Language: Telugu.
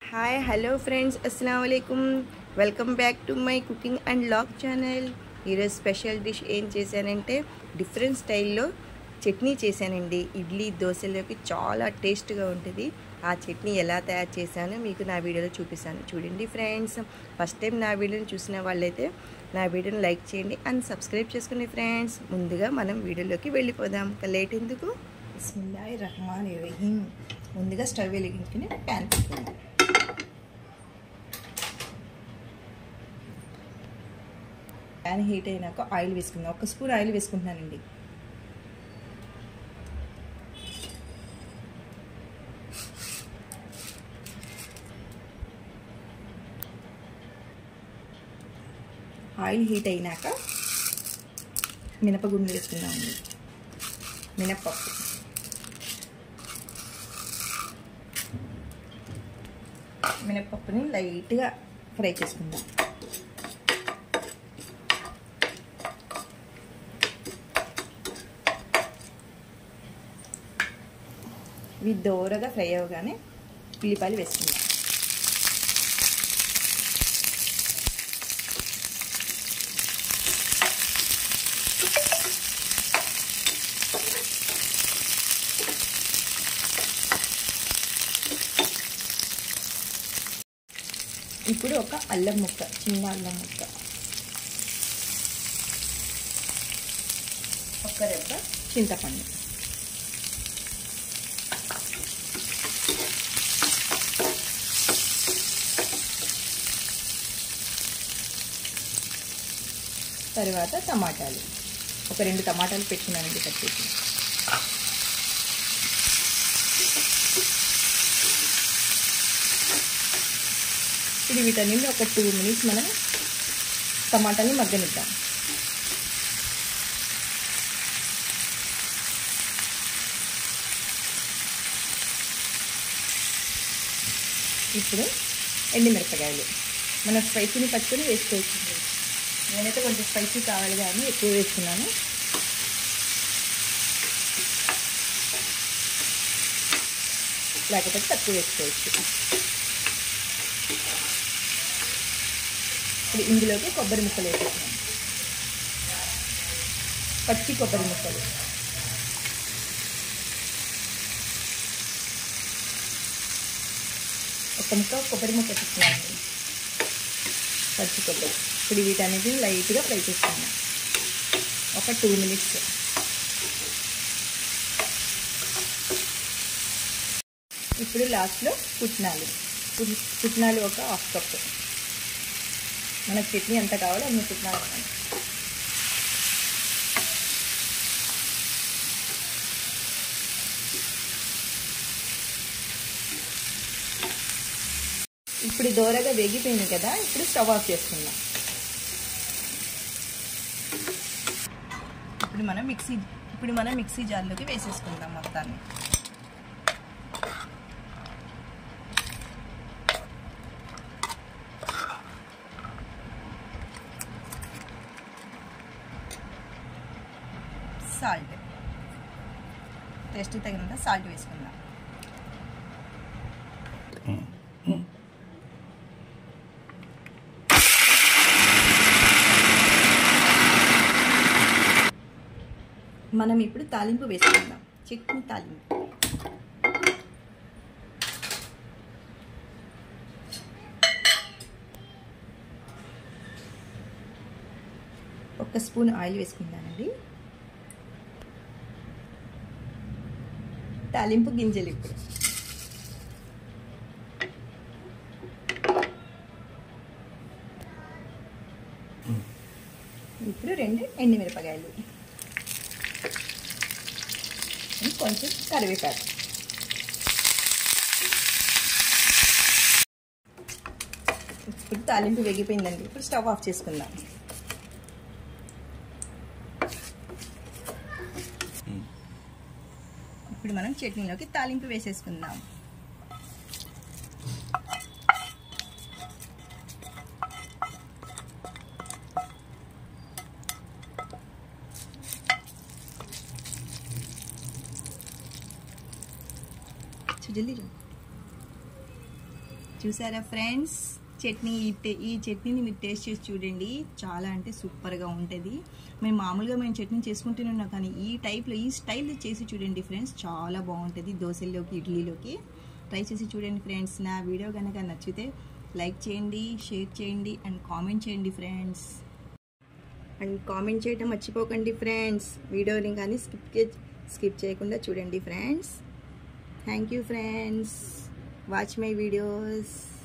హాయ్ హలో ఫ్రెండ్స్ అస్సలం వాలేకుమ్ welcome back to my cooking and log channel ఈరోజు స్పెషల్ డిష్ ఏం చేశానంటే డిఫరెంట్ స్టైల్లో చట్నీ చేశానండి ఇడ్లీ దోశలోకి చాలా టేస్ట్గా ఉంటుంది ఆ చట్నీ ఎలా తయారు చేశానో మీకు నా వీడియోలో చూపిస్తాను చూడండి ఫ్రెండ్స్ ఫస్ట్ టైం నా వీడియోని చూసిన వాళ్ళైతే నా వీడియోని లైక్ చేయండి అండ్ సబ్స్క్రైబ్ చేసుకోండి ఫ్రెండ్స్ ముందుగా మనం వీడియోలోకి వెళ్ళిపోదాం లేట్ ఎందుకు బిస్మిల్లాహి రహమాన్ రహీం ముందుగా స్టవ్ వెలిగించుకుని ప్యాన్ పెట్టుకుందాం ప్యాన్ హీట్ అయినాక ఆయిల్ వేసుకుందాం ఒక స్పూన్ ఆయిల్ వేసుకుంటున్నానండి ఆయిల్ హీట్ అయినాక మినపగుండు వేసుకుందామండి మినప్పప్పు మినప్పప్పుని లైట్గా ఫ్రై చేసుకుందాం ఇవి దోరగా ఫ్రై అవ్వగానే ఉల్లిపాయలు వేసుకుందాం ఇప్పుడు ఒక అల్లం ముక్క చిన్న అల్లం ముక్క ఒక రెబ్బ చింతపండు తర్వాత టమాటాలు ఒక రెండు టమాటాలు పెట్టుకున్నానండి కట్ చేసి ఇది వీటన్నింటి ఒక టూ మినిట్స్ మనం టమాటాని మగ్గనిద్దాం ఇప్పుడు ఎండిమిరపకాయలు మన స్పైసీని పట్టుకొని వేసుకోవచ్చు నేనైతే కొంచెం స్పైసీ కావాలి కానీ ఎక్కువ వేసుకున్నాను లేకపోతే తక్కువ వేసుకోవచ్చు ఇప్పుడు ఇందులోకి కొబ్బరి ముక్కలు వేసేస్తున్నాను పచ్చి కొబ్బరి ముక్కలు ఒక ముక్క కొబ్బరి ముక్క తీసుకున్నాను పచ్చి కొబ్బరి ఇప్పుడు వీటన్నిటిని లైట్గా ఫ్రై చేసుకున్నాను ఒక టూ మినిట్స్ ఇప్పుడు లాస్ట్లో పుట్నాలు పుట్నాలు ఒక హాఫ్ కప్ మనకు చట్నీ ఎంత కావాలో అన్ని పుట్నాలు ఇప్పుడు దోరగా వేగిపోయింది కదా ఇప్పుడు స్టవ్ ఆఫ్ చేసుకుందాం ఇప్పుడు మనం మిక్సీ ఇప్పుడు మనం మిక్సీ జార్లోకి వేసేసుకుందాం మొత్తాన్ని సాల్ట్ టేస్ట్ తగినంత సాల్ట్ వేసుకుందాం మనం ఇప్పుడు తాలింపు వేసుకుందాం చట్నీ తాలింపు ఒక స్పూన్ ఆయిల్ వేసుకుందానండి తాలింపు గింజలు ఇప్పుడు ఇప్పుడు రెండు ఎండుమిరపకాయలు కొంచెం కరివేపాకు ఇప్పుడు తాలింపు వేగిపోయిందండి ఇప్పుడు స్టవ్ ఆఫ్ చేసుకుందాం ఇప్పుడు మనం చట్నీలోకి తాలింపు వేసేసుకుందాం జల్దీ చూసారా ఫ్రెండ్స్ చట్నీ ఈ టే- ఈ చట్నీని మీరు టేస్ట్ చేసి చూడండి చాలా అంటే సూపర్గా ఉంటుంది మేము మామూలుగా మేము చట్నీ చేసుకుంటూనే ఉన్నాం కానీ ఈ టైప్లో ఈ స్టైల్ చేసి చూడండి ఫ్రెండ్స్ చాలా బాగుంటుంది దోశల్లోకి ఇడ్లీలోకి ట్రై చేసి చూడండి ఫ్రెండ్స్ నా వీడియో కనుక నచ్చితే లైక్ చేయండి షేర్ చేయండి అండ్ కామెంట్ చేయండి ఫ్రెండ్స్ అండ్ కామెంట్ చేయడం మర్చిపోకండి ఫ్రెండ్స్ వీడియోని కానీ స్కిప్ స్కిప్ చేయకుండా చూడండి friends thank you friends watch my videos